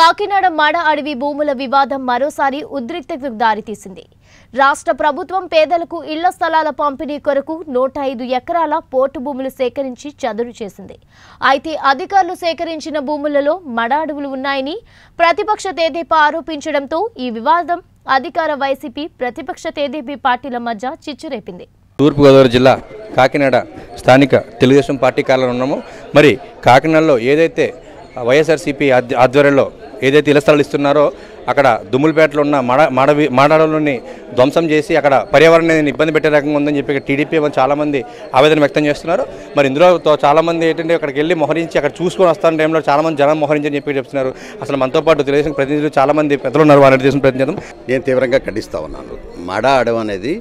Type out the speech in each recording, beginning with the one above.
కాకినాడ మాడ అడవి భూముల వివాదం మరోసారి ఉద్రిక్తతకు దారితీసింది రాష్ట్ర ప్రభుత్వం పేదలకు ఇళ్ల స్థలాల పంపిణీ కొరకు నూట ఐదు ఎకరాల పోర్టు భూములు సేకరించి చదును చేసింది అయితే అధికారులు సేకరించిన భూములలో మడ అడవులు ఉన్నాయని ప్రతిపక్ష తెదేపా ఆరోపించడంతో ఈ వివాదం అధికార వైసీపీ ప్రతిపక్ష తెదేపీ పార్టీల మధ్య చిచ్చురేపింది తూర్పుగోదావరి జిల్లా కాకినాడ స్థానిక తెలుగుదేశం పార్టీ కార్యాలయం ఉన్నామో మరి కాకినాడలో ఏదైతే వైఎస్ఆర్సీపీ ఆధ్వ- ఆధ్వర్యంలో ఏదైతే ఇళ్ల స్థలాలు ఇస్తున్నారో అక్కడ దుమ్ములపేటలో ఉన్న మడ మాడవి మాడాలని ధ్వంసం చేసి అక్కడ పర్యావరణాన్ని ఇబ్బంది పెట్టే రకంగా ఉందని చెప్పి ఇక్కడ టీడీపీ వాళ్ళు చాలామంది ఆవేదన వ్యక్తం చేస్తున్నారు మరి ఇందులో తో- చాలామంది ఏంటంటే అక్కడికి వెళ్ళి మోహరించి అక్కడ చూసుకొని వస్తున్న టైంలో చాలామంది జనం మోహరించని చెప్పి చెప్తున్నారు అసలు మనతో పాటు తెలుగుదేశం ప్రతినిధులు చాలామంది పెద్దలు ఉన్నారు వారిని తీసుకుని ప్రతినిధి నేను తీవ్రంగా ఖండిస్తా ఉన్నాను మడ అడవి అనేది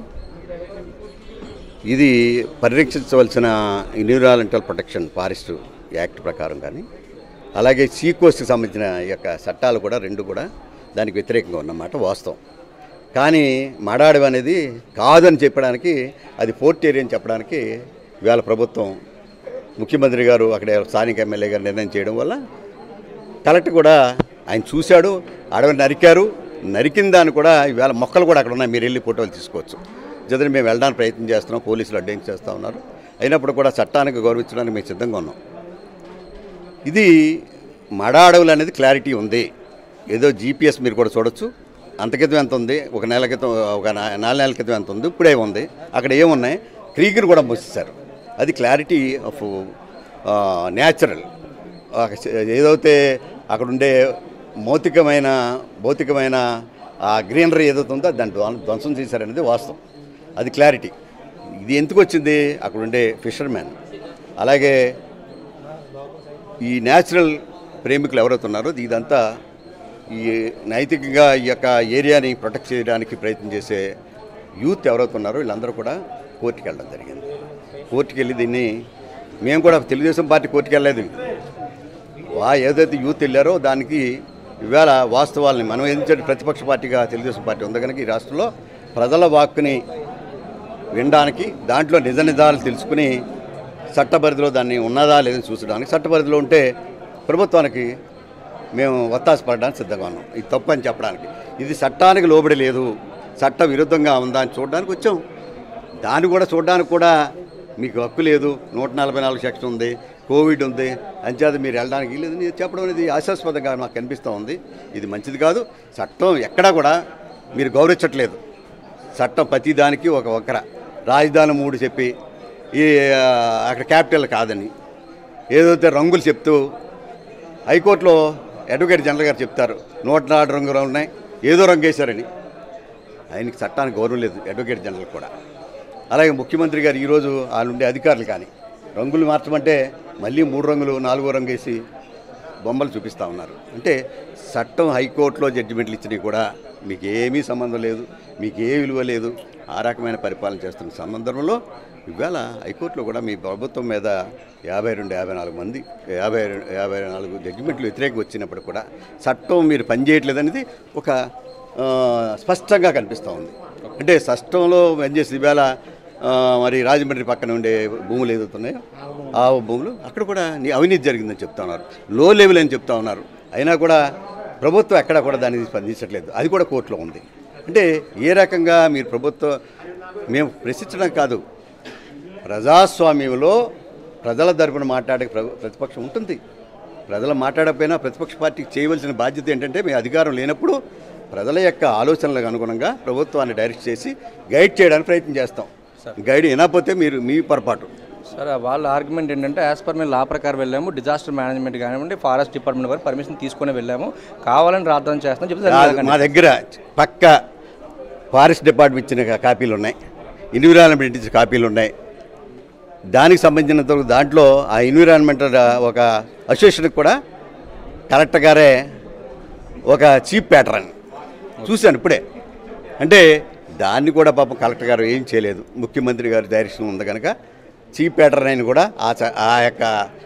ఇది పరిరక్షించవలసిన ఎన్విరాన్మెంటల్ ప్రొటెక్షన్ ఫారెస్ట్ యాక్ట్ ప్రకారం కానీ అలాగే సీకోస్ట్కి సంబంధించిన ఈ యొక్క చట్టాలు కూడా రెండు కూడా దానికి వ్యతిరేకంగా ఉన్నమాట వాస్తవం కానీ మడ అడవి అనేది కాదని చెప్పడానికి అది ఫోర్ట్ ఏరియా అని చెప్పడానికి ఇవాళ ప్రభుత్వం ముఖ్యమంత్రి గారు అక్కడ స్థానిక ఎమ్మెల్యే గారు నిర్ణయం చేయడం వల్ల కలెక్టర్ కూడా ఆయన చూశాడు అడవి నరికారు నరికిన దాన్ని కూడా ఇవాళ మొక్కలు కూడా అక్కడ ఉన్నాయి మీరు వెళ్ళి ఫోటోలు తీసుకోవచ్చు జతని మేము వెళ్ళడానికి ప్రయత్నం చేస్తున్నాం పోలీసులు అడ్డంకి చేస్తూ ఉన్నారు అయినప్పుడు కూడా చట్టానికి గౌరవించడానికి మేము సిద్ధంగా ఉన్నాం ఇది మడ అడవులు అనేది క్లారిటీ ఉంది ఏదో జీపీఎస్ మీరు కూడా చూడొచ్చు అంత క్రితం ఎంత ఉంది ఒక నెల క్రితం ఒక నా- నాలుగు నెలల క్రితం ఎంత ఉంది ఇప్పుడే ఉంది అక్కడ ఏమున్నాయి క్రీకులు కూడా మూసేశారు అది క్లారిటీ ఆఫ్ న్యాచురల్ ఏదైతే అక్కడ ఉండే భౌతికమైన భౌతికమైన ఆ గ్రీనరీ ఏదైతే ఉందో దాన్ని ధ్వం- ధ్వంసం చేశారనేది వాస్తవం అది క్లారిటీ ఇది ఎందుకు వచ్చింది అక్కడ ఉండే ఫిషర్మ్యాన్ అలాగే ఈ న్యాచురల్ ప్రేమికులు ఎవరైతే ఉన్నారో ఇదంతా ఈ నైతికంగా ఈ యొక్క ఏరియాని ప్రొటెక్ట్ చేయడానికి ప్రయత్నం చేసే యూత్ ఎవరైతే ఉన్నారో వీళ్ళందరూ కూడా కోర్టుకి వెళ్ళడం జరిగింది కోర్టుకి వెళ్ళి దీన్ని మేము కూడా తెలుగుదేశం పార్టీ కోర్టుకి వెళ్ళలేదు వా ఏదైతే యూత్ వెళ్ళారో దానికి ఇవాళ వాస్తవాల్ని మనం ఏంటంటే ప్రతిపక్ష పార్టీగా తెలుగుదేశం పార్టీ ఉంది కనుక ఈ రాష్ట్రంలో ప్రజల వాక్కుని వినడానికి దాంట్లో నిజ నిజాలు తెలుసుకుని చట్టపరిధిలో దాన్ని ఉన్నదా లేదని చూసడానికి చట్టపరిధిలో ఉంటే ప్రభుత్వానికి మేము ఒత్తాసపడడానికి సిద్ధంగా ఉన్నాం ఇది తప్పు అని చెప్పడానికి ఇది చట్టానికి లోబడి లేదు చట్ట విరుద్ధంగా ఉందా అని చూడడానికి వచ్చాం దాన్ని కూడా చూడడానికి కూడా మీకు హక్కు లేదు నూట నలభై నాలుగు సెక్షన్ ఉంది కోవిడ్ ఉంది అంచేత మీరు వెళ్ళడానికి లేదు నేను చెప్పడం అనేది ఆశాస్పదంగా నాకు కనిపిస్తూ ఉంది ఇది మంచిది కాదు చట్టం ఎక్కడా కూడా మీరు గౌరవించట్లేదు చట్టం ప్రతి దానికి ఒక ఒకర రాజధాని మూడు చెప్పి ఈ ఆ, అక్కడ క్యాపిటల్ కాదని ఏదైతే రంగులు చెప్తూ హైకోర్టులో అడ్వకేట్ జనరల్ గారు చెప్తారు నూట నాలుగు రంగులు ఉన్నాయి ఏదో రంగు వేశారని ఆయనకి చట్టానికి గౌరవం లేదు అడ్వకేట్ జనరల్ కూడా అలాగే ముఖ్యమంత్రి గారు ఈరోజు వాళ్ళు ఉండే అధికారులు కానీ రంగులు మార్చమంటే మళ్ళీ మూడు రంగులు నాలుగో రంగు వేసి బొమ్మలు చూపిస్తూ ఉన్నారు అంటే చట్టం హైకోర్టులో జడ్జిమెంట్లు ఇచ్చినవి కూడా మీకు ఏమీ సంబంధం లేదు మీకు ఏ విలువ లేదు ఆ రకమైన పరిపాలన చేస్తున్న సందర్భంలో ఇవాళ హైకోర్టులో కూడా మీ ప్రభుత్వం మీద యాభై రెండు యాభై నాలుగు మంది యాభై రెండు యాభై నాలుగు జడ్జిమెంట్లు వ్యతిరేకం వచ్చినప్పుడు కూడా చట్టం మీరు పనిచేయట్లేదు అనేది ఒక ఆ, స్పష్టంగా కనిపిస్తూ ఉంది అంటే చట్టంలో పనిచేసి ఇవాళ ఆ, మరి రాజమండ్రి పక్కన ఉండే భూములు ఏదవుతున్నాయో ఆ భూములు అక్కడ కూడా నీ అవినీతి జరిగిందని చెప్తా ఉన్నారు లో లెవెల్ అని చెప్తా ఉన్నారు అయినా కూడా ప్రభుత్వం ఎక్కడ కూడా దాన్ని స్పందించట్లేదు అది కూడా కోర్టులో ఉంది అంటే ఏ రకంగా మీరు ప్రభుత్వం మేము ప్రశ్నించడం కాదు ప్రజాస్వామ్యంలో ప్రజల తరపున మాట్లాడే ప్ర- ప్రతిపక్షం ఉంటుంది ప్రజలు మాట్లాడకపోయినా ప్రతిపక్ష పార్టీకి చేయవలసిన బాధ్యత ఏంటంటే మీ అధికారం లేనప్పుడు ప్రజల యొక్క ఆలోచనలకు అనుగుణంగా ప్రభుత్వాన్ని డైరెక్ట్ చేసి గైడ్ చేయడానికి ప్రయత్నం చేస్తాం గైడ్ వినకపోతే మీరు మీ పొరపాటు సార్ వాళ్ళ ఆర్గ్యుమెంట్ ఏంటంటే యాజ్ పర్ మేము లా ప్రకారం వెళ్ళాము డిజాస్టర్ మేనేజ్మెంట్ కానివ్వండి ఫారెస్ట్ డిపార్ట్మెంట్ వారు పర్మిషన్ తీసుకొని వెళ్ళాము కావాలని రాద్దాం చేస్తాం చెప్తే కాదు, మా దగ్గర పక్క ఫారెస్ట్ డిపార్ట్మెంట్ ఇచ్చిన కాపీలు ఉన్నాయి ఎన్విరాన్మెంట్ ఇచ్చిన కాపీలు ఉన్నాయి దానికి సంబంధించినంత వరకు దాంట్లో ఆ ఎన్విరాన్మెంటల్ ఒక అసోసియేషన్కి కూడా కలెక్టర్ గారే ఒక చీఫ్ ప్యాటర్న్ చూశాను ఇప్పుడే అంటే దాన్ని కూడా పాపం కలెక్టర్ గారు ఏం చేయలేదు ముఖ్యమంత్రి గారి డైరెక్షన్ ఉంది కనుక చీఫ్ ప్యాటర్న్ అయిన కూడా ఆ చ- ఆ యొక్క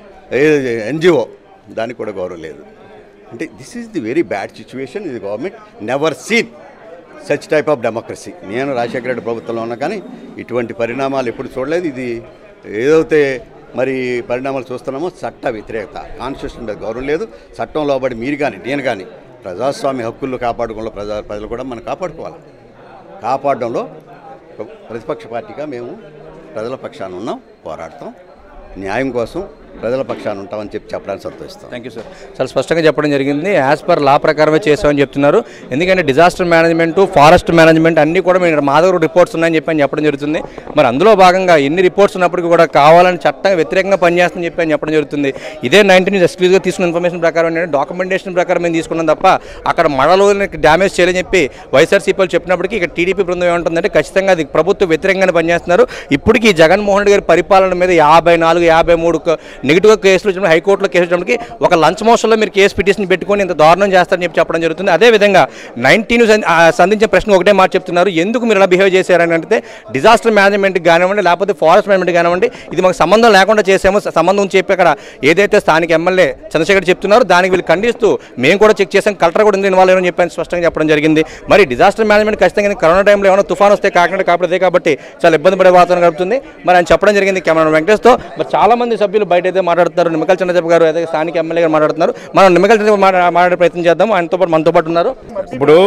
ఎన్జిఓ దానికి కూడా గౌరవం లేదు అంటే this is the very bad situation ఇది government never seen such type of democracy నేను రాజశేఖర రెడ్డి ప్రభుత్వంలో ఉన్నా కానీ ఇటువంటి పరిణామాలు ఎప్పుడు చూడలేదు ఇది ఏదైతే మరి పరిణామాలు చూస్తున్నామో చట్ట వ్యతిరేకత కాన్స్టిట్యూషన్ మీద గౌరవం లేదు చట్టం లోబడి మీరు కానీ నేను కానీ ప్రజాస్వామ్య హక్కులు కాపాడుకోవడంలో ప్రజా ప్రజలు కూడా మనం కాపాడుకోవాలి కాపాడడంలో ఒక ప్రతిపక్ష పార్టీగా మేము ప్రజల పక్షాన ఉన్నాం పోరాడతాం న్యాయం కోసం ప్రజల పక్షాన ఉంటామని చెప్పి చెప్పడానికి సంతోషిస్తాం థ్యాంక్ యూ సార్ చాలా స్పష్టంగా చెప్పడం జరిగింది యాజ్ పర్ లా ప్రకారమే చేసామని చెప్తున్నారు ఎందుకంటే డిజాస్టర్ మేనేజ్మెంట్ ఫారెస్ట్ మేనేజ్మెంట్ అన్నీ కూడా మీరు మా దగ్గర రిపోర్ట్స్ ఉన్నాయని చెప్పి అని చెప్పడం జరుగుతుంది మరి అందులో భాగంగా ఎన్ని రిపోర్ట్స్ ఉన్నప్పటికీ కూడా కావాలని చట్టం వ్యతిరేకంగా పనిచేస్తుందని చెప్పి అని చెప్పడం జరుగుతుంది ఇదే నైన్టీన్ ఎక్స్క్లూజ్గా తీసుకున్న ఇన్ఫర్మేషన్ ప్రకారం ఏంటంటే డాక్యుమెంటేషన్ ప్రకారం మేము తీసుకున్నాం తప్ప అక్కడ మడలో డ్యామేజ్ చేయాలని చెప్పి వైఎస్ఆర్సీపీ వాళ్ళు చెప్పినప్పటికీ ఇక్కడ టీడీపీ బృందం ఏమంటుందంటే ఖచ్చితంగా అది ప్రభుత్వ వ్యతిరేకంగానే పనిచేస్తున్నారు ఇప్పటికీ జగన్మోహన్ రెడ్డి గారి పరిపాలన మీద యాభై నాలుగు యాభై మూడు నెగిటివ్గా కేసులు వచ్చినప్పుడు హైకోర్టులో కేసు వచ్చినప్పటికీ ఒక లంచ్ మోషన్లో మీరు కేసు పిటిషన్ పెట్టుకొని ఇంత దారుణం చేస్తారని చెప్పి చెప్పడం జరుగుతుంది అదేవిధంగా నైన్టీన్ సంధించిన ప్రశ్న ఒకటే మాట చెప్తున్నారు ఎందుకు మీరు ఇలా బిహేవ్ చేశారని అంటే డిజాస్టర్ మేనేజ్మెంట్ కానివ్వండి లేకపోతే ఫారెస్ట్ మేనేజ్మెంట్ కానివ్వండి ఇది మాకు సంబంధం లేకుండా చేసాము సంబంధం ఉంచి చెప్పి అక్కడ ఏదైతే స్థానిక ఎమ్మెల్యే చంద్రశేఖర్ చెప్తున్నారో దానికి వీళ్ళు ఖండిస్తూ మేము కూడా చెక్ చేసాం కలెక్టర్ కూడా ఇందులో ఇన్వాల్వ్ అయ్యారని చెప్పి ఆయన స్పష్టంగా చెప్పడం జరిగింది మరి డిజాస్టర్ మేనేజ్మెంట్ ఖచ్చితంగా ఇది కరోనా టైంలో ఏమైనా తుఫాన్ వస్తే కాకుండా కాకపోతే కాబట్టి చాలా ఇబ్బంది పడే వాతావరణం గడుపుతుంది మరి ఆయన చెప్పడం జరిగింది కెమెరా వెంకటేష్తో మరి చాలా మంది సభ్యులు బయట అయితే మాట్లాడుతున్నారు నిమ్మకల్ చంద్రబాబు గారు అయితే స్థానిక ఎమ్మెల్యే గారు మాట్లాడుతున్నారు మనం నిమ్మకల్ చంద్రబాబు మాట్లా- మాట్లాడే ప్రయత్నం చేద్దాం ఆయనతో పాటు మనతో పాటు ఉన్నారు ఇప్పుడు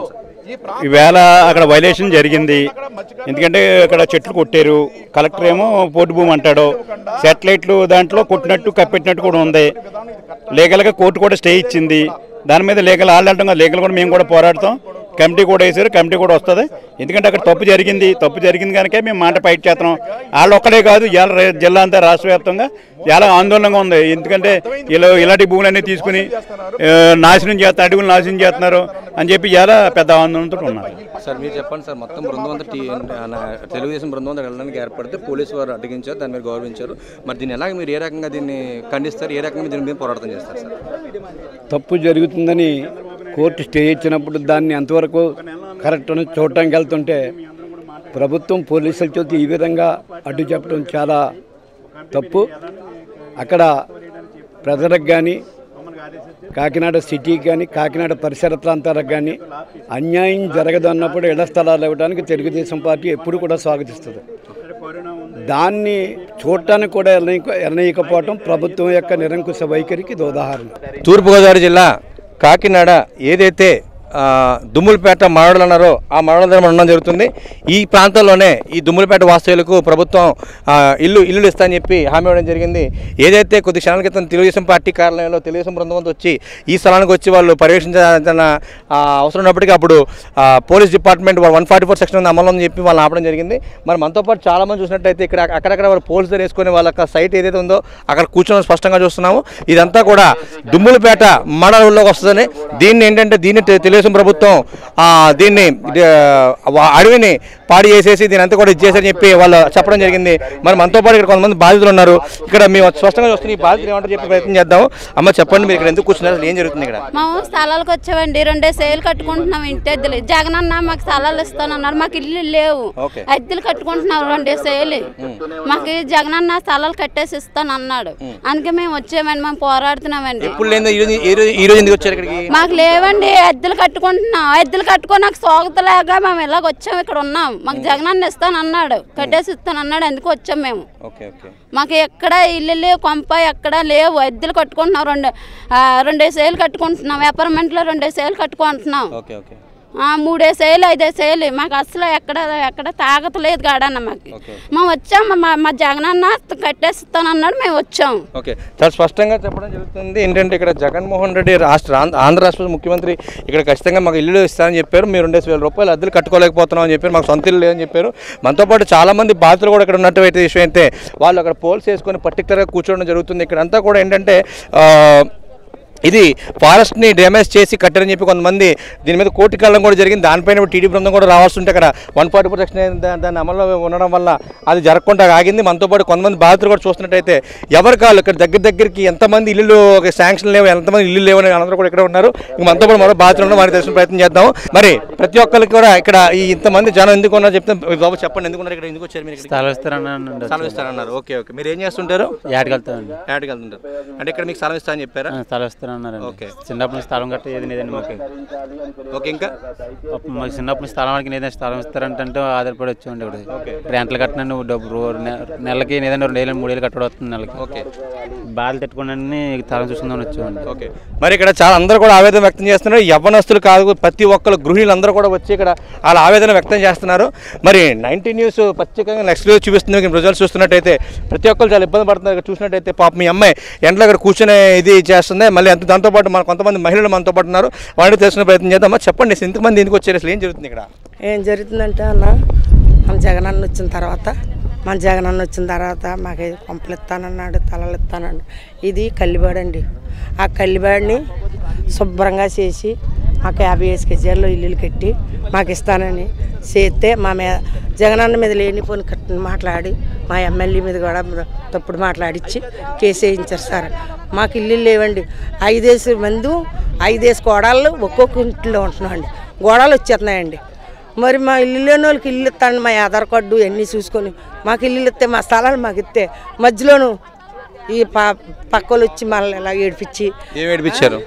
ఈవేళ అక్కడ వైలేషన్ జరిగింది ఎందుకంటే అక్కడ చెట్లు కొట్టారు కలెక్టర్ ఏమో పోటు భూమి అంటాడు శాటిలైట్లు దాంట్లో కొట్టినట్టు కప్పెట్టినట్టు కూడా ఉంది లీగల్గా కోర్టు కూడా స్టే ఇచ్చింది దాని మీద లీగల్ వాళ్ళు అంటాం కదా లీగల్ కూడా మేము కూడా పోరాడతాం కమిటీ కూడా వేసారు కమిటీ కూడా వస్తుంది ఎందుకంటే అక్కడ తప్పు జరిగింది తప్పు జరిగింది కనుక మేము మాట ఫైట్ చేస్తున్నాం వాళ్ళు ఒక్కడే కాదు ఇవాళ రే- జిల్లా అంతా రాష్ట్ర వ్యాప్తంగా చాలా ఆందోళనగా ఉంది ఎందుకంటే ఇలా ఇలాంటి భూములన్నీ తీసుకుని ఆ, నాశనం చేస్తారు అడవులు నాశనం చేస్తున్నారు అని చెప్పి చాలా పెద్ద ఆందోళనతో ఉన్నారు సార్ మీరు చెప్పండి సార్ మొత్తం బృందం అంతా టీ ఆ, తెలుగుదేశం బృందం అంతా వెళ్ళడానికి ఏర్పడితే పోలీసు వారు అడ్డగించారు దాన్ని మీరు గౌరవించారు మరి దీన్ని ఎలాగ మీరు ఏ రకంగా దీన్ని ఖండిస్తారు ఏ రకంగా దీని మీద పోరాటం చేస్తారు సార్ తప్పు జరుగుతుందని కోర్టు స్టే ఇచ్చినప్పుడు దాన్ని ఎంతవరకు కరెక్ట్ అని చూడటానికి వెళ్తుంటే ప్రభుత్వం పోలీసుల చేతి ఈ విధంగా అడ్డు చెప్పడం చాలా తప్పు అక్కడ ప్రజలకు కానీ కాకినాడ సిటీకి కానీ కాకినాడ పరిసర ప్రాంతాలకు కానీ అన్యాయం జరగదు అన్నప్పుడు ఇళ్ల స్థలాలు ఇవ్వడానికి తెలుగుదేశం పార్టీ ఎప్పుడు కూడా స్వాగతిస్తుంది దాన్ని చూడటానికి కూడా వెళ్ళనీక వెళ్ళనీయకపోవటం ప్రభుత్వం యొక్క నిరంకుశ వైఖరికి ఇది ఉదాహరణ తూర్పుగోదావరి జిల్లా కాకినాడ ఏదైతే ఆ, దుమ్ములపేట మరడలు అన్నారో ఆ మరడల దగ్గర మనం ఉండడం జరుగుతుంది ఈ ప్రాంతంలోనే ఈ దుమ్ములపేట వాస్తవ్యులకు ప్రభుత్వం ఆ, ఇల్లు ఇల్లులు ఇస్తానని చెప్పి హామీ ఇవ్వడం జరిగింది ఏదైతే కొద్ది క్షణాల క్రితం తెలుగుదేశం పార్టీ కార్యాలయంలో తెలుగుదేశం బృందం అంతా వచ్చి ఈ స్థలానికి వచ్చి వాళ్ళు పర్యవేక్షించాల్సిన ఆ, అవసరం ఉన్నప్పటికీ అప్పుడు ఆ, police department one forty four section అమలు అని చెప్పి వాళ్ళు ఆపడం జరిగింది మరి మనతో పాటు చాలా మంది చూసినట్టయితే ఇక్కడ అక్కడక్కడ వాళ్ళు పోలీస్ దగ్గర వేసుకొని వాళ్ళ యొక్క సైట్ ఏదైతే ఉందో అక్కడ కూర్చొని స్పష్టంగా చూస్తున్నాము ఇదంతా కూడా దుమ్ములపేట మండలంలోకి వస్తుందని దీన్ని ఏంటంటే దీన్ని తె- తెలుగుదేశం ప్రభుత్వం ఆ, దీన్ని ఆ, వా- అడవిని పాడి చేసేసి దీని అంతా కూడా ఇచ్చేసని చెప్పి వాళ్ళు చెప్పడం జరిగింది మరి మనతో పాటు ఇక్కడ కొంతమంది బాధితులు ఉన్నారు ఇక్కడ మేము స్పష్టంగా చూస్తున్న ఈ బాధితులు ఏమంటారు చెప్పి ప్రయత్నం చేద్దాం అమ్మ చెప్పండి మీరు ఇక్కడ ఎందుకు కూర్చున్నారు అసలు ఏం జరుగుతుంది ఇక్కడ మేము స్థలాలకు వచ్చామండి రెండే సేలు కట్టుకుంటున్నాం ఇంటి అద్దెలు జగన్ అన్న మాకు స్థలాలు ఇస్తానన్నారు మాకు ఇల్లు లేవు ఓకే. అద్దెలు కట్టుకుంటున్నాం రెండే సేలు మాకు జగన్ అన్న స్థలాలు కట్టేసి ఇస్తానన్నాడు అందుకే మేము వచ్చామండి మేము పోరాడుతున్నామండి ఇప్పుడు లేదు ఈ రోజు- ఈ రోజు ఈ రోజు ఎందుకు వచ్చారు ఇక్కడికి మాకు లేవండి అద్దెలు కట్టుకుంటున్నాం అద్దెలు కట్టుకొని నాకు స్వాగతలేక మేము ఇలాగ వచ్చాం ఇక్కడ ఉన్నాం మాకు జగన్ అన్న ఇస్తానన్నాడు కట్టేసి ఇస్తానన్నాడు అందుకు వచ్చాం మేము ఓకే ఓకే మాకు ఎక్కడ ఇల్లు లేవు కొంప ఎక్కడ లేవు అద్దెలు కట్టుకుంటున్నాం రెండు ఆ, రెండేసేలు కట్టుకుంటున్నాం అపార్ట్మెంట్లో రెండేసేలు కట్టుకుంటున్నాం ఓకే ఓకే ఆ, మూడేసేలు ఐదేసేలు మాకు అసలు ఎక్కడ ఎక్కడ తాగతలేదు కాడన్న మాకు ఓకే. మేము వచ్చాం మా మా జగనన్న కట్టేస్తానన్నాడు మేము వచ్చాం ఓకే చాలా స్పష్టంగా చెప్పడం జరుగుతుంది ఏంటంటే ఇక్కడ జగన్మోహన్ రెడ్డి రాష్ట్ర ఆంధ్ర- ఆంధ్ర రాష్ట్ర ముఖ్యమంత్రి ఇక్కడ ఖచ్చితంగా మాకు ఇల్లు ఇస్తారని చెప్పారు మీరు రెండేసి వేల రూపాయలు అద్దెలు కట్టుకోలేకపోతున్నాం అని చెప్పారు మాకు సొంత ఇల్లు లేదని చెప్పారు మనతో పాటు చాలా మంది బాధితులు కూడా ఇక్కడ ఉన్నట్టు అయితే విషయం అయితే వాళ్ళు అక్కడ పోల్స్ వేసుకొని పర్టికులర్గా కూర్చోవడం జరుగుతుంది ఇక్కడ అంతా కూడా ఏంటంటే ఆ, ఇది ఫారెస్ట్ని డ్యామేజ్ చేసి కట్టారని చెప్పి కొంతమంది దీని మీద కోర్టుకి వెళ్ళడం కూడా జరిగింది దానిపైన టీడీ బృందం కూడా రావాల్సి ఉంటే అక్కడ వన్ ఫార్టీ ఫోర్ సెక్షన్ దా- దాని అమల్లో ఉండడం వల్ల అది జరగకుండా ఆగింది మనతో పాటు కొంతమంది బాధితులు కూడా చూస్తున్నట్టయితే ఎవరి కాళ్ళు ఇక్కడ దగ్గర దగ్గరికి ఎంతమంది ఇల్లు శాంక్షన్ లేవు ఎంతమంది ఇల్లు లేవు అని అందరూ కూడా ఇక్కడ ఉన్నారు ఇంక మనతో పాటు మరో బాధితులు ఉన్నారు వారికి తెలిసిన ప్రయత్నం చేద్దాం మరి ప్రతి ఒక్కరికి కూడా ఇక్కడ ఈ ఇంతమంది జనం ఎందుకు ఉన్నారు చెప్తే బాబు చెప్పండి ఎందుకు ఉన్నారు ఇక్కడ ఎందుకు వచ్చారు మీరు ఇక్కడ స్థలం ఇస్తారన్నానండి స్థలం ఇస్తారన్నారు ఓకే ఓకే మీరు ఏం చేస్తుంటారు ఏటకెళ్తామండి యాడ్కి వెళ్తుంటారు అంటే ఇక్కడ మీకు స్థలం ఇస్తా అని చెప్పారా స్థలం ఇస్తారని ఇస్తానన్నారండి ఓకే. చిన్నప్పటి నుంచి స్థలం గట్ట ఏది లేదండి మాకు ఓకే ఇంకా అప్పుడు మాకు చిన్నప్పటి నుంచి స్థలం వాడికి ఏదైనా స్థలం ఇస్తారంటే ఆధారపడి వచ్చామండి ఇప్పుడు రెంట్లు కట్టినండి డబ్బు రో- నె- నెలకి ఏదైనా రెండు వేలు మూడు వేలు కట్టడం వస్తుంది నెలకి ఓకే బాధలు తిట్టుకుని స్థలం చూసుకుందామని వచ్చామండి ఓకే మరి ఇక్కడ చాలా అందరూ కూడా ఆవేదన వ్యక్తం చేస్తున్నారు యవ్వనస్తులు కాదు ప్రతి ఒక్కరు గృహిణులు అందరూ కూడా వచ్చి ఇక్కడ వాళ్ళ ఆవేదన వ్యక్తం చేస్తున్నారు మరి నైన్టీ న్యూస్ ప్రత్యేకంగా నెక్స్ట్ రోజు చూపిస్తుంది మీకు రిజల్ట్స్ చూస్తున్నట్టయితే ప్రతి ఒక్కరు చాలా ఇబ్బంది పడుతున్నారు ఇక్కడ చూసినట్టయితే పాప మీ అమ్మాయి ఎండలో ఇక్కడ కూర్చొని ఇది చేస్తుంది మళ్ళీ అంత దాంతోపాటు మన కొంతమంది మహిళలు మనతో పాటు ఉన్నారు వాడిని తెలుసుకునే ప్రయత్నం చేద్దాం అమ్మా చెప్పండి అసలు ఇంతమంది ఎందుకు వచ్చారు అసలు ఏం జరుగుతుంది ఇక్కడ ఏం జరుగుతుందంటే అన్న మన జగనన్న వచ్చిన తర్వాత మన జగనన్న వచ్చిన తర్వాత మాకు కొంపలు ఇస్తానన్నాడు తలలు ఇస్తానన్నాడు ఇది కల్లిబాడండి ఆ కల్లిబాడిని శుభ్రంగా చేసి మాకు యాభై వేసి కేజీల్లో ఇల్లులు కట్టి మాకు ఇస్తానని చేస్తే మా మీద జగనన్న మీద లేనిపోని కట్టిన మాట్లాడి మా ఎమ్మెల్యే మీద కూడా తప్పుడు మాట్లాడిచ్చి కేసు వేయించారు సార్ మాకు ఇల్లు లేవండి ఐదేసి మంది ఐదేసి కోడళ్ళు ఒక్కొక్క ఇంట్లో ఉంటున్నామండి గోడలు వచ్చేస్తున్నాయండి మరి మా ఇల్లు లేని వాళ్ళకి ఇల్లు ఇస్తాను మా ఆధార్ కార్డు అన్నీ చూసుకొని మాకు ఇల్లు ఇస్తే మా స్థలాలు మాకు ఇస్తే మధ్యలోను ఈ ప పక్కలు వచ్చి మళ్ళీ ఇలా ఏడిపించి ఏం ఏడిపించారు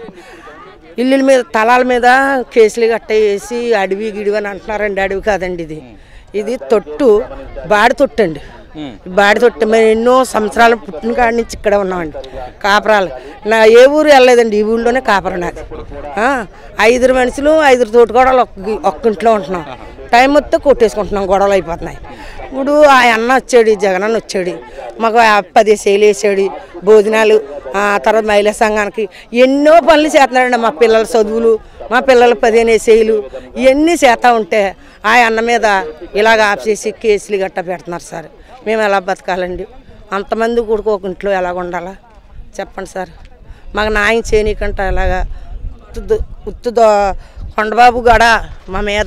ఇల్లుల మీద తలాల మీద కేసులు గట్ట వేసి అడవి గిడివి అని అంటున్నారండి అడవి కాదండి ఇది ఇది తొట్టు బాడి తొట్టు అండి బాడి తొట్టు మేము ఎన్నో సంవత్సరాలు పుట్టిన కాడి నుంచి ఇక్కడ ఉన్నామండి కాపురాలు నా ఏ ఊరు వెళ్ళలేదండి ఈ ఊళ్ళోనే కాపురం నాది ఆ, ఐదుగురు మనుషులు ఐదుగురు తోటి గొడవలు ఒక్క ఒక్క ఇంట్లో ఉంటున్నాం టైం వస్తే కొట్టేసుకుంటున్నాం గొడవలు అయిపోతున్నాయి ఇప్పుడు ఆ అన్న వచ్చాడు జగనన్న వచ్చాడు మాకు ఆ పది సేలు వేసాడు భోజనాలు ఆ తర్వాత మహిళా సంఘానికి ఎన్నో పనులు చేస్తున్నాడండి మా పిల్లల చదువులు మా పిల్లల పదిహేను వేసేలు ఇవన్నీ చేస్తూ ఉంటే ఆ అన్న మీద ఇలాగ ఆఫ్ చేసి కేసులు గట్ట పెడుతున్నారు సార్ మేము ఎలా బతకాలండి అంతమంది కూడుకోక ఇంట్లో ఎలాగ ఉండాలా చెప్పండి సార్ మాకు న్యాయం చేయనీకంట ఇలాగా ఉత్తు ఉత్తు కొండబాబు గడ మా మీద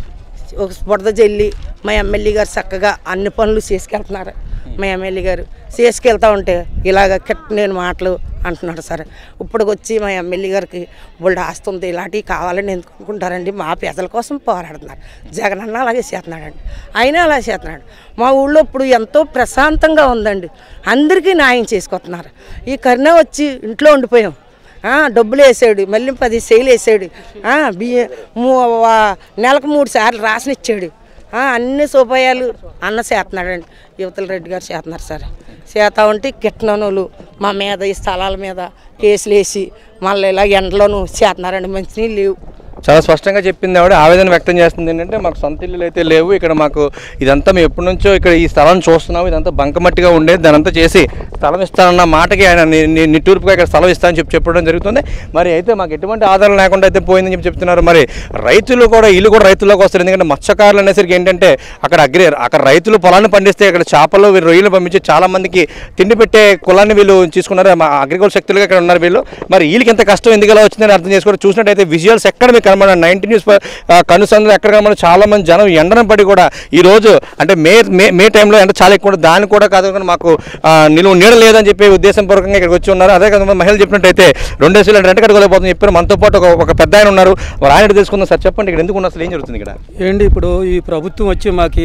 ఒక బుడద జల్లి మా ఎమ్మెల్యే గారు చక్కగా అన్ని పనులు చేసుకెళ్తున్నారు మా ఎమ్మెల్యే గారు చేసుకెళ్తా ఉంటే ఇలాగ కిట్ నేను మాటలు అంటున్నాడు సార్ ఇప్పుడు వచ్చి మా ఎమ్మెల్యే గారికి బుల్డ్ ఆస్తుంది ఇలాంటివి కావాలని ఎందుకు అనుకుంటారండి మా ప్రజల కోసం పోరాడుతున్నారు జగన్ అన్న అలాగే చేస్తున్నాడండి అయినా అలా చేస్తున్నాడు మా ఊళ్ళో ఇప్పుడు ఎంతో ప్రశాంతంగా ఉందండి అందరికీ న్యాయం చేసుకొస్తున్నారు ఈ కరుణ వచ్చి ఇంట్లో ఉండిపోయాం ఆ, డబ్బులు వేసాడు మళ్ళీ పది సేలు వేసాడు ఆ, బియ్య మూ- వా- నెలకు మూడు సార్లు రాసిన ఇచ్చాడు ఆ, అన్ని సౌపాయాలు అన్న చేస్తున్నాడండి యువతల రెడ్డి గారు చేస్తున్నారు సార్ చేస్తా ఉంటే కిట్టనోళ్ళు మా మీద ఈ స్థలాల మీద కేసులు వేసి మళ్ళీ ఇలా ఎండలోనూ చేస్తున్నారండి మంచినీళ్ళు లేవు చాలా స్పష్టంగా చెప్పింది ఆవిడ ఆవేదన వ్యక్తం చేస్తుంది ఏంటంటే మాకు సొంత ఇల్లులు అయితే లేవు ఇక్కడ మాకు ఇదంతా మేము ఎప్పటి నుంచో ఇక్కడ ఈ స్థలాన్ని చూస్తున్నాము ఇదంతా బంకమట్టిగా ఉండేది దానంతా చేసి స్థలం ఇస్తానన్న మాటకి ఆయన ని- ని- నిట్టూర్పుగా ఇక్కడ స్థలం ఇస్తానని చెప్పి చెప్పడం జరుగుతుంది మరి అయితే మాకు ఎటువంటి ఆధారం లేకుండా అయితే పోయిందని చెప్పి చెప్తున్నారు మరి రైతులు కూడా ఇల్లు కూడా రైతుల్లోకి వస్తారు ఎందుకంటే మత్స్యకారులు అనేసరికి ఏంటంటే అక్కడ అగ్రి అక్కడ రైతులు పొలాన్ని పండిస్తే ఇక్కడ చేపలు వీళ్ళు రొయ్యలు పంపించి చాలా మందికి తిండి పెట్టే కులాన్ని వీళ్ళు తీసుకున్నారు మా అగ్రికల్చర్ శక్తులుగా ఇక్కడ ఉన్నారు వీళ్ళు మరి వీళ్ళకి ఎంత కష్టం ఎందుకు ఇలా వచ్చిందని అర్థం చేసుకోవడం చూసినట్టయితే విజువల్స్ ఎక్కడ మీకు కనబడ నైన్టీ న్యూస్ కనుసందులు ఎక్కడ కనబడ చాలా మంది జనం ఎండన పడి కూడా ఈ రోజు అంటే మే మే మే టైంలో ఎండ చాలా ఎక్కువ ఉంటుంది. దాన్ని కూడా కాదు కానీ మాకు ఆ, నిలువ నీడ లేదని చెప్పి ఉద్దేశంపూర్వకంగా ఇక్కడికి వచ్చి ఉన్నారు అదే కాకుండా మహిళలు చెప్పినట్టయితే రెండేసి రెంట్ కట్టుకోలేకపోతుంది చెప్పారు మనతో పాటు ఒక ఒక పెద్ద ఆయన ఉన్నారు వారు ఆయన తెలుసుకుందాం సార్ చెప్పండి ఇక్కడ ఎందుకు ఉన్నారు అసలు ఏం జరుగుతుంది ఇక్కడ ఏంటి ఇప్పుడు ఈ ప్రభుత్వం వచ్చి మాకి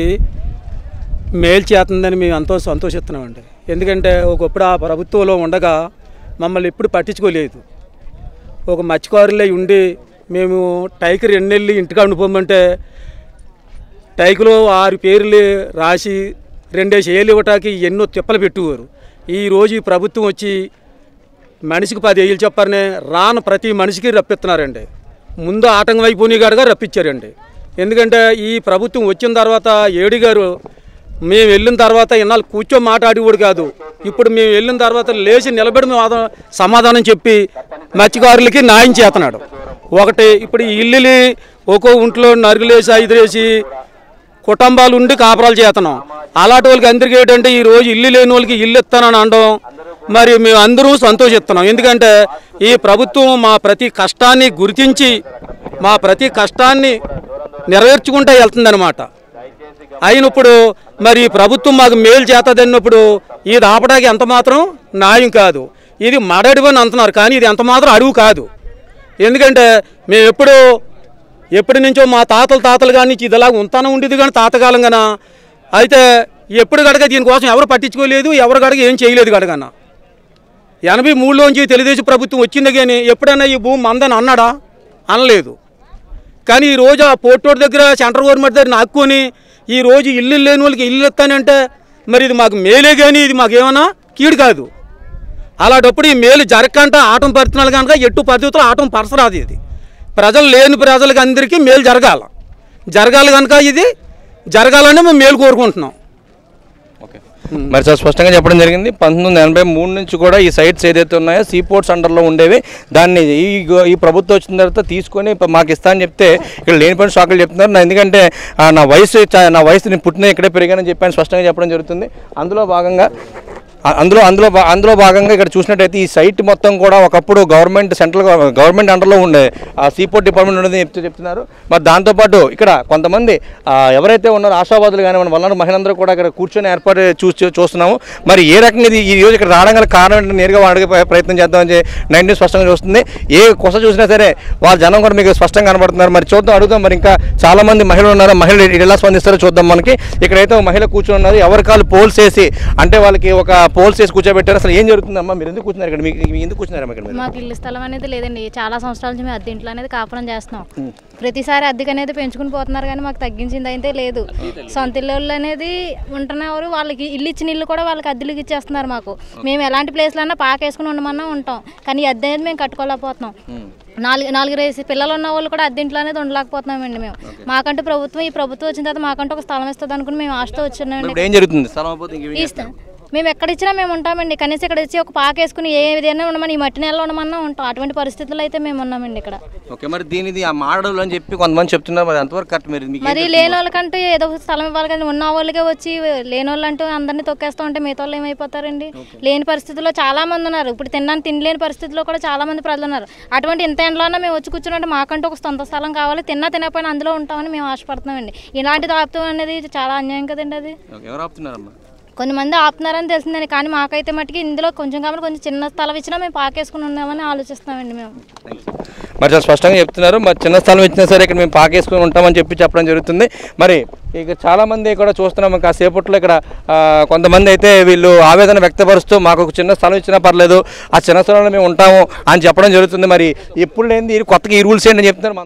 మేలు చేస్తుందని మేము ఎంతో సంతోషిస్తున్నామండి ఎందుకంటే ఒకప్పుడు ఆ ప్రభుత్వంలో ఉండగా మమ్మల్ని ఎప్పుడు పట్టించుకోలేదు ఒక మత్స్యకారులై ఉండి మేము టైకి రెండు నెలలు ఇంటికి ఉండిపోమంటే టైకులో ఆరు పేర్లు రాసి రెండేసి ఏళ్ళు ఇవ్వటానికి ఎన్నో తిప్పలు పెట్టేవారు ఈరోజు ఈ ప్రభుత్వం వచ్చి మనిషికి పది ఏళ్ళు చెప్పారనే రాను ప్రతి మనిషికి రప్పిస్తున్నారండి ముందు ఆటంకం అయిపోయి గారుగా రప్పించారండి ఎందుకంటే ఈ ప్రభుత్వం వచ్చిన తర్వాత ఏడి గారు మేము వెళ్ళిన తర్వాత ఇన్నాళ్ళు కూర్చో మాట్లాడేవాడు కాదు ఇప్పుడు మేము వెళ్ళిన తర్వాత లేచి నిలబడి మేము ఆద- సమాధానం చెప్పి మత్స్యకారులకి న్యాయం చేస్తున్నాడు ఒకటి ఇప్పుడు ఈ ఇల్లుని ఒక్కో ఇంట్లో నరుగులేసి ఐదులేసి కుటుంబాలు ఉండి కాపురాలు చేస్తున్నాం అలాంటి వాళ్ళకి అందరికీ ఏంటంటే ఈ రోజు ఇల్లు లేని వాళ్ళకి ఇల్లు ఇస్తానని అనడం మరి మేము అందరూ సంతోషిస్తున్నాం ఎందుకంటే ఈ ప్రభుత్వం మా ప్రతి కష్టాన్ని గుర్తించి మా ప్రతి కష్టాన్ని నెరవేర్చుకుంటూ వెళ్తుందన్నమాట అయినప్పుడు మరి ఈ ప్రభుత్వం మాకు మేలు చేతదన్నప్పుడు ఇది ఆపడానికి ఎంత మాత్రం న్యాయం కాదు ఇది మడడివి అని అంటున్నారు కానీ ఇది ఎంత మాత్రం అడుగు కాదు ఎందుకంటే మేము ఎప్పుడు ఎప్పటి నుంచో మా తాతల తాతలు కానీ ఇది ఇలాగ ఉంటానే ఉండేది కానీ తాతకాలం గన అయితే ఎప్పుడు గడగ దీనికోసం ఎవరు పట్టించుకోలేదు ఎవరు గడగ ఏం చేయలేదు గడగన ఎనభై మూడులోంచి తెలుగుదేశం ప్రభుత్వం వచ్చింది కానీ ఎప్పుడైనా ఈ భూమి మందని అన్నాడా అనలేదు కానీ ఈ రోజు ఆ పోర్టోడ్ దగ్గర సెంట్రల్ గవర్నమెంట్ దగ్గర నాక్కుని ఈ రోజు ఇల్లు లేని వాళ్ళకి ఇల్లు ఇస్తానంటే మరి ఇది మాకు మేలే కానీ ఇది మాకు ఏమన్నా కీడు కాదు అలాంటప్పుడు ఈ మేలు జరగకంట ఆటం పడుతున్నారు కనుక ఎట్టు పద్ధతిలో ఆటం పరసరాదు ఇది ప్రజలు లేని ప్రజలకి అందరికీ మేలు జరగాల జరగాలి కనుక ఇది జరగాలని మేము మేలు కోరుకుంటున్నాం ఓకే మరి చాలా స్పష్టంగా చెప్పడం జరిగింది పంతొమ్మిది వందల ఎనభై మూడు నుంచి కూడా ఈ సైట్స్ ఏదైతే ఉన్నాయో సీ పోర్ట్స్ అండర్లో ఉండేవి దాన్ని ఈ గో- ఈ ప్రభుత్వం వచ్చిన తర్వాత తీసుకొని ప- మాకు ఇస్తా అని చెప్తే ఇక్కడ లేని పని షాకులు చెప్తున్నారు నా ఎందుకంటే ఆ, నా వయసు చా- నా వయసు నేను పుట్టిన ఇక్కడే పెరిగానని చెప్పాను స్పష్టంగా చెప్పడం జరుగుతుంది అందులో భాగంగా ఆ- అందులో అందులో భా- అందులో భాగంగా ఇక్కడ చూసినట్టయితే ఈ సైట్ మొత్తం కూడా ఒకప్పుడు గవర్నమెంట్ సెంట్రల్ గవ- గవర్నమెంట్ అండర్లో ఉండే ఆ సీపోర్ట్ డిపార్ట్మెంట్ ఉండేది చెప్తూ చెప్తున్నారు మరి దాంతోపాటు ఇక్కడ కొంతమంది ఆ, ఎవరైతే ఉన్నారో ఆశావాదులు కానీ మన వల్ల మహిళలందరూ కూడా ఇక్కడ కూర్చొని ఏర్పాటు చూసి చూస్తున్నాము మరి ఏ రకంగా ఇది ఈ రోజు ఇక్కడ రావడం గల కారణం ఏంటో నేరుగా అడిగే ప్ర- ప్రయత్నం చేద్దామని చెప్పి నైన్ న్యూస్ స్పష్టంగా చూస్తుంది ఏ కొస చూసినా సరే వాళ్ళ జనం కూడా మీకు స్పష్టంగా కనబడుతున్నారు మరి చూద్దాం అడుగుదాం మరి ఇంకా చాలా మంది మహిళలు ఉన్నారు మహిళలు ఇటు ఎలా స్పందిస్తారో చూద్దాం మనకి ఇక్కడైతే ఒక మహిళ కూర్చొని ఉన్నారు ఎవరి కాళ్ళు పోల్స్ వేసి అంటే వాళ్ళకి ఒక పోల్స్ వేసి కూర్చోబెట్టారు అసలు ఏం జరుగుతుందమ్మా మీరు ఎందుకు కూర్చున్నారు ఇక్కడ మీకు మీకు ఎందుకు కూర్చున్నారమ్మా ఇక్కడ మీరు మాకు ఇల్లు స్థలం అనేది లేదండి చాలా సంవత్సరాల నుంచి మేము అద్దె ఇంట్లో అనేది కాపురం చేస్తున్నాం ప్రతిసారి అద్దెకి అనేది పెంచుకుని పోతున్నారు కానీ మాకు తగ్గించింది అయితే లేదు సొంత ఇల్లు అనేది ఉంటున్నారు వాళ్ళకి ఇల్లు ఇచ్చిన ఇల్లు కూడా వాళ్ళకి అద్దెలకు ఇచ్చేస్తున్నారు మాకు మేము ఎలాంటి ప్లేస్లో అయినా పాకేసుకుని ఉండమన్నా ఉంటాం కానీ ఈ అద్దె అనేది మేము కట్టుకోలేకపోతున్నాం నాలుగు నాలుగు రేసి పిల్లలు ఉన్న వాళ్ళు కూడా అద్దె ఇంట్లో అనేది ఉండలేకపోతున్నామండి మేము మాకంటూ ప్రభుత్వం ఈ ప్రభుత్వం వచ్చిన తర్వాత మాకంటూ ఒక స్థలం ఇస్తుంది అనుకుని మేము ఆశతో వచ్చున్నామండి ఇప్పుడు ఏం జరుగుతుంది స్థలం అయిపోతే ఇంకేం ఈ స్థ- మేము ఎక్కడ ఇచ్చినా మేము ఉంటామండి కనీసం ఇక్కడ వచ్చి ఒక పాక వేసుకుని ఏ విధంగా ఉండమని ఈ మట్టి నెలలో ఉండమన్నా ఉంటాం అటువంటి పరిస్థితుల్లో అయితే మేము ఉన్నామండి ఇక్కడ ఓకే మరి దీనిది ఆ మాడలు అని చెప్పి కొంతమంది చెప్తున్నారు మరి అంతవరకు కరెక్ట్ మీరు మీకు ఏం మరి చెప్తున్నారు? లేని వాళ్ళకంటూ ఏదో ఒక స్థలం ఇవ్వాలి కానీ ఉన్న వాళ్ళకే వచ్చి లేని వాళ్ళంటూ అందరినీ తొక్కేస్తూ ఉంటే మిగతా వాళ్ళు ఏమైపోతారండి లేని పరిస్థితుల్లో చాలా మంది ఉన్నారు ఇప్పుడు తినడానికి తినలేని పరిస్థితిలో కూడా చాలా మంది ప్రజలు ఉన్నారు అటువంటి ఇంత ఎండలోనే మేము వచ్చి కూర్చున్నట్టు మాకంటూ ఒక సొంత స్థలం కావాలి తిన్నా తినకపోయినా అందులో ఉంటామని మేము ఆశపడుతున్నామండి ఇలాంటి దాపుతం అనేది చాలా అన్యాయం కదండి అది ఓకే, ఎవరు ఆపుతున్నారమ్మా కొంతమంది ఆపుతున్నారని తెలిసిందని కానీ మాకైతే మటుకి ఇందులో కొంచెం కాబట్టి కొంచెం చిన్న స్థలం ఇచ్చినా మేము పాకేసుకుని ఉన్నామని ఆలోచిస్తున్నామండి మేము మరి చాలా స్పష్టంగా చెప్తున్నారు మరి చిన్న స్థలం ఇచ్చినా సరే ఇక్కడ మేము పాకేసుకొని ఉంటామని చెప్పి చెప్పడం జరుగుతుంది మరి ఇక చాలా మంది కూడా చూస్తున్నాం కాసేపట్లో ఇక్కడ ఆ, కొంతమంది అయితే వీళ్ళు ఆవేదన వ్యక్తపరుస్తూ మాకు ఒక చిన్న స్థలం ఇచ్చినా పర్లేదు ఆ చిన్న స్థలంలో మేము ఉంటాము అని చెప్పడం జరుగుతుంది మరి ఎప్పుడు లేనిది కొత్తగా ఈ రూల్స్ ఏంటని చెప్తున్నారు